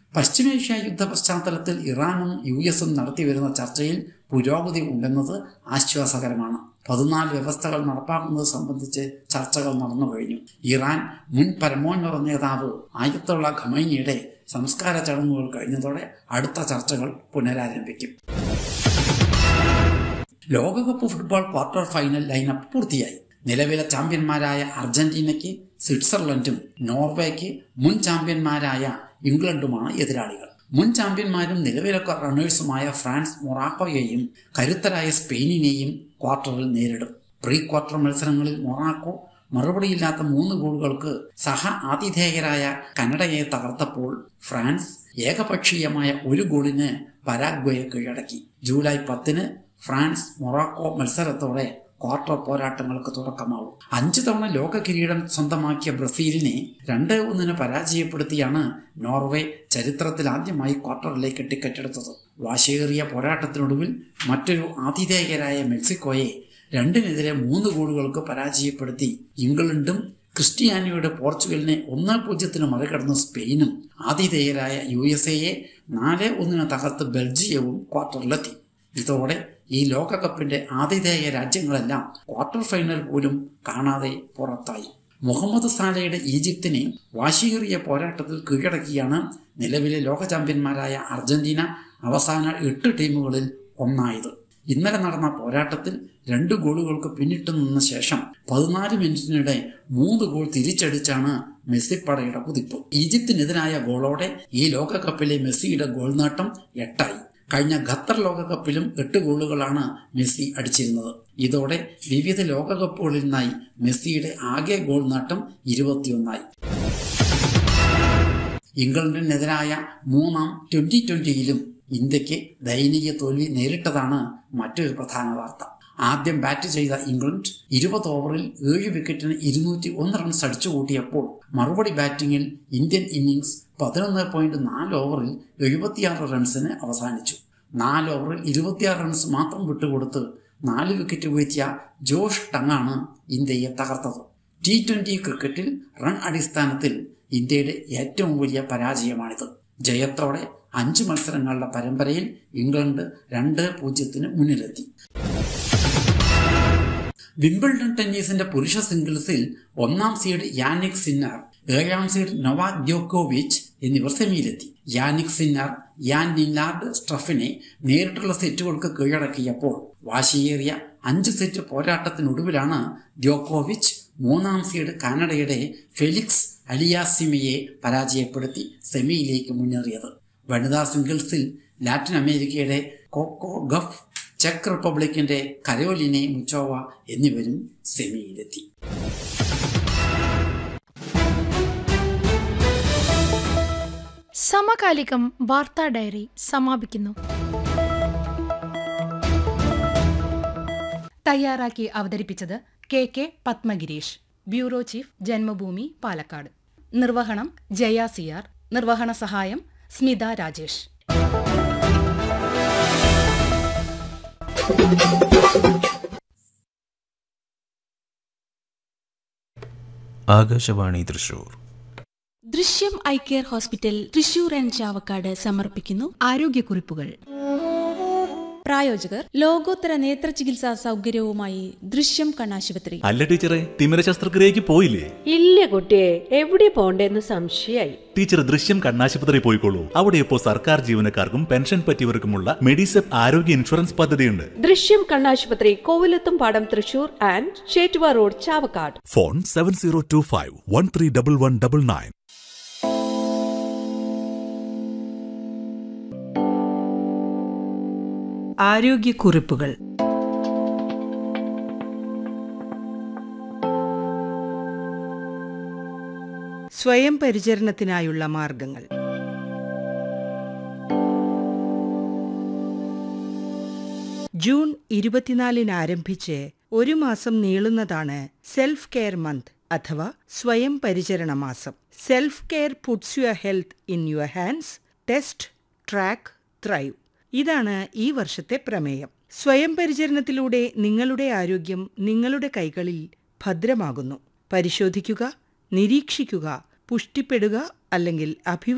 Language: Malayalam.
പശ്ചിമേഷ്യ യുദ്ധ പശ്ചാത്തലത്തിൽ ഇറാനും യു എസും നടത്തിവരുന്ന ചർച്ചയിൽ പുരോഗതി ഉണ്ടെന്നത് ആശ്വാസകരമാണ് പതിനാല് വ്യവസ്ഥകൾ നടപ്പാക്കുന്നത് സംബന്ധിച്ച് ചർച്ചകൾ നടന്നു കഴിഞ്ഞു ഇറാൻ മുൻ പരമോന്നത നേതാവ് ആയത്തുള്ള ഖമൈനിയുടെ സംസ്കാര ചടങ്ങുകൾ കഴിഞ്ഞതോടെ അടുത്ത ചർച്ചകൾ പുനരാരംഭിക്കും ലോകകപ്പ് ഫുട്ബോൾ ക്വാർട്ടർ ഫൈനൽ ലൈനപ്പ് പൂർത്തിയായി നിലവിലെ ചാമ്പ്യന്മാരായ അർജന്റീനയ്ക്ക് സ്വിറ്റ്സർലൻഡും നോർവേക്ക് മുൻ ചാമ്പ്യന്മാരായ ഇംഗ്ലണ്ടുമാണ് എതിരാളികൾ മുൻ ചാമ്പ്യന്മാരും നിലവിലെ റണ്ണേഴ്സുമായ ഫ്രാൻസ് മൊറാക്കോയെയും കരുത്തരായ സ്പെയിനിനെയും ക്വാർട്ടറിൽ നേരിടും പ്രീ ക്വാർട്ടർ മത്സരങ്ങളിൽ മൊറാക്കോ മറുപടിയില്ലാത്ത മൂന്ന് ഗോളുകൾക്ക് സഹ ആതിഥേയരായ കനഡയെ തകർത്തപ്പോൾ ഫ്രാൻസ് ഏകപക്ഷീയമായ ഒരു ഗോളിന് പരാഗ്വയെ കീഴടക്കി ജൂലൈ പത്തിന് ഫ്രാൻസ് മൊറാക്കോ മത്സരത്തോടെ ക്വാർട്ടർ പോരാട്ടങ്ങൾക്ക് തുടക്കമാവും അഞ്ചു തവണ ലോക കിരീടം സ്വന്തമാക്കിയ ബ്രസീലിനെ രണ്ട് ഒന്നിന് പരാജയപ്പെടുത്തിയാണ് നോർവേ ചരിത്രത്തിൽ ആദ്യമായി ക്വാർട്ടറിലേക്ക് ടിക്കറ്റ് എടുത്തത് വാശിയേറിയ പോരാട്ടത്തിനൊടുവിൽ മറ്റൊരു ആതിഥേയരായ മെക്സിക്കോയെ രണ്ടിനെതിരെ മൂന്ന് ഗോളുകൾക്ക് പരാജയപ്പെടുത്തി ഇംഗ്ലണ്ടും ക്രിസ്റ്റിയാനിയുടെ പോർച്ചുഗലിനെ ഒന്ന് പൂജ്യത്തിന് മറികടന്ന സ്പെയിനും ആതിഥേയരായ യു എസ് എയെ നാല് ഒന്നിന് തകർത്ത് ബെൽജിയവും ക്വാർട്ടറിലെത്തി ഇതോടെ ഈ ലോകകപ്പിന്റെ ആതിഥേയ രാജ്യങ്ങളെല്ലാം ക്വാർട്ടർ ഫൈനൽ പോലും കാണാതെ പുറത്തായി മുഹമ്മദ് സാലയുടെ ഈജിപ്തിനെ വാശിയേറിയ പോരാട്ടത്തിൽ കീഴടക്കിയാണ് നിലവിലെ ലോക ചാമ്പ്യന്മാരായ അർജന്റീന അവസാന എട്ട് ടീമുകളിൽ ഒന്നായത് ഇന്നലെ നടന്ന പോരാട്ടത്തിൽ രണ്ട് ഗോളുകൾക്ക് പിന്നിട്ട് നിന്ന ശേഷം പതിനാല് മിനിറ്റിനിടെ മൂന്ന് ഗോൾ തിരിച്ചടിച്ചാണ് മെസ്സിപ്പടയുടെ കുതിപ്പ് ഈജിപ്തിനെതിരായ ഗോളോടെ ഈ ലോകകപ്പിലെ മെസ്സിയുടെ ഗോൾ നേട്ടം എട്ടായി കഴിഞ്ഞ ഖത്തർ ലോകകപ്പിലും എട്ട് ഗോളുകളാണ് മെസ്സി അടിച്ചിരുന്നത് ഇതോടെ വിവിധ ലോകകപ്പുകളിൽ നിന്നായി മെസ്സിയുടെ ആകെ ഗോൾ നേട്ടം ഇരുപത്തിയൊന്നായി ഇംഗ്ലണ്ടിനെതിരായ മൂന്നാം ട്വന്റി ട്വന്റിയിലും ഇന്ത്യക്ക് ദയനീയ തോൽവി നേരിട്ടതാണ് മറ്റൊരു പ്രധാന വാർത്ത ആദ്യം ബാറ്റ് ചെയ്ത ഇംഗ്ലണ്ട് ഇരുപത് ഓവറിൽ ഏഴ് വിക്കറ്റിന് ഇരുന്നൂറ്റി ഒന്ന് റൺസ് അടിച്ചുകൂട്ടിയപ്പോൾ മറുപടി ബാറ്റിംഗിൽ ഇന്ത്യൻ ഇന്നിംഗ്സ് പതിനൊന്ന് പോയിന്റ് നാല് ഓവറിൽ എഴുപത്തിയാറ് റൺസിന് അവസാനിച്ചു നാല് ഓവറിൽ ഇരുപത്തിയാറ് റൺസ് മാത്രം വിട്ടുകൊടുത്ത് നാല് വിക്കറ്റ് വീഴ്ത്തിയ ജോഷ് ടങ്ങാണ് ഇന്ത്യയെ തകർത്തത് ടി ട്വന്റി ക്രിക്കറ്റിൽ റൺ അടിസ്ഥാനത്തിൽ ഇന്ത്യയുടെ ഏറ്റവും വലിയ പരാജയമാണിത് ജയത്തോടെ അഞ്ച് മത്സരങ്ങളുടെ പരമ്പരയിൽ ഇംഗ്ലണ്ട് രണ്ട് പൂജ്യത്തിന് മുന്നിലെത്തി വിംബിൾഡൺ ടെന്നീസിന്റെ പുരുഷ സിംഗിൾസിൽ ഒന്നാം സീഡ് യാനിക് സിന്നർ ഏഴാം സീഡ് നൊവാക് ദ്യോക്കോവിച്ച് എന്നിവർ സെമിയിലെത്തി യാനിക് സിന്നർ യാൻ നിന്നാർഡ് സ്ട്രഫിനെ നേരിട്ടുള്ള സെറ്റുകൾക്ക് കീഴടക്കിയപ്പോൾ വാശിയേറിയ അഞ്ച് സെറ്റ് പോരാട്ടത്തിനൊടുവിലാണ് ദ്യോക്കോവിച്ച് മൂന്നാം സീഡ് കാനഡയുടെ ഫെലിക്സ് അലിയാസിമയെ പരാജയപ്പെടുത്തി സെമിയിലേക്ക് മുന്നേറിയത് വനിതാ സിംഗിൾസിൽ ലാറ്റിൻ അമേരിക്കയുടെ കോക്കോ ഗഫ് ചെക്ക് റിപ്പബ്ലിക്കിന്റെ കരോലിനെ മുച്ചോവ എന്നിവരും സെമിയിലെത്തി സമകാലികം വാർത്താ ഡയറി സമാപിക്കുന്നു തയ്യാറാക്കി അവതരിപ്പിച്ചത് K K Padmagireesh bureau chief Janmabhoomi Palakkad നിർവഹണം ജയ സിയാർ നിർവഹണ സഹായം Smitha Rajesh Akashvani Thrissur Drishyam eye care hospital Thrissur and Chavakkad സമർപ്പിക്കുന്നു ആരോഗ്യക്കുറിപ്പുകൾ പ്രായോജകർ ലോകോത്തര നേത്ര ചികിത്സാ സൗകര്യവുമായി ദൃശ്യം കണ്ണാശുപത്രി അല്ല ടീച്ചറെ തിമിര ശസ്ത്രക്രിയക്ക് പോയില്ലേ ഇല്ല കുട്ടിയെ എവിടെ പോണ്ടേന്ന് സംശയായി ടീച്ചർ ദൃശ്യം കണ്ണാശുപത്രി പോയിക്കോളൂ അവിടെ ഇപ്പോൾ സർക്കാർ ജീവനക്കാർക്കും പെൻഷൻ പറ്റിയവർക്കുമുള്ള മെഡിസെപ്പ് ആരോഗ്യ ഇൻഷുറൻസ് പദ്ധതിയുണ്ട് ദൃശ്യം കണ്ണാശുപത്രി Kovilathum Padam Thrissur and Chettuva road Chavakkad phone seven zero two five one three double one double nine ആരോഗ്യക്കുറിപ്പുകൾ സ്വയം പരിചരണത്തിനായുള്ള മാർഗങ്ങൾ ജൂൺ ഇരുപത്തിനാലിന് ആരംഭിച്ച് ഒരു മാസം നീളുന്നതാണ് സെൽഫ് കെയർ മന്ത് അഥവാ സ്വയം പരിചരണ മാസം self care puts your health in your hands test track thrive ഇതാണ് ഈ വർഷത്തെ പ്രമേയം സ്വയം പരിചരണത്തിലൂടെ നിങ്ങളുടെ ആരോഗ്യം നിങ്ങളുടെ കൈകളിൽ ഭദ്രമാകുന്നു പരിശോധിക്കുക നിരീക്ഷിക്കുക പുഷ്ടിപ്പെടുക അല്ലെങ്കിൽ അഭിവ